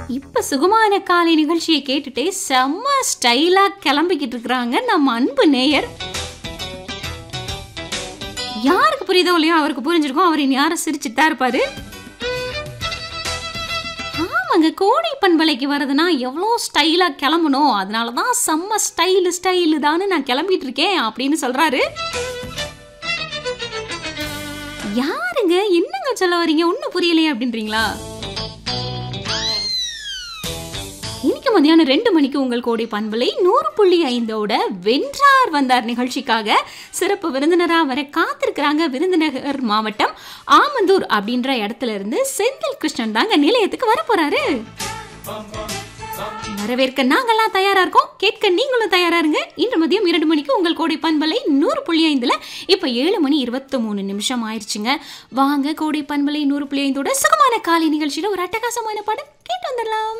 இப்ப சுகமான காலை நிகழ்ச்சியை கேட்டுட்டே செம்ம ஸ்டைலா கிளம்பிக்கிட்டு இருக்கிறாங்க நம்ம அன்பு நேயர் யாருக்கு புரியுதோ இல்லையோ அவருக்கு புரிஞ்சிருக்கும் அவர் இனி யாரும் சிரிச்சுட்டு தான் இருப்பாரு ஆமாங்க கோடை பண்பலைக்கு வரதுன்னா எவ்வளோ ஸ்டைலாக கிளம்பணும் அதனால தான் செம்ம ஸ்டைலு ஸ்டைலு தானே நான் கிளம்பிட்டு இருக்கேன் அப்படின்னு சொல்றாரு யாருங்க என்னங்க சொல்ல வரீங்க ஒன்றும் புரியலையே அப்படின்றீங்களா இன்னைக்கு மதியானம் ரெண்டு மணிக்கு உங்கள் கோடை பண்பலை நூறு புள்ளி ஐந்தோட வென்றார் வந்தார் நிகழ்ச்சிக்காக சிறப்பு விருந்தினராக வர காத்திருக்கிறாங்க விருதுநகர் மாவட்டம் ஆமந்தூர் அப்படின்ற இடத்துல இருந்து செந்தில் கிருஷ்ணன் தாங்க நிலையத்துக்கு வர போறாரு வரவேற்க நாங்கெல்லாம் தயாரா இருக்கோம் கேட்க நீங்களும் தயாரா இருங்க இன்று மதியம் இரண்டு மணிக்கு உங்கள் கோடை பண்பலை நூறு புள்ளி ஐந்துல இப்ப ஏழு மணி இருபத்தி மூணு நிமிஷம் ஆயிடுச்சுங்க வாங்க கோடை பண்பலை நூறு புள்ளி ஐந்தோட சுகமான காலை நிகழ்ச்சியில ஒரு அட்டகாசமான படம் கேட்டு வந்துடலாம்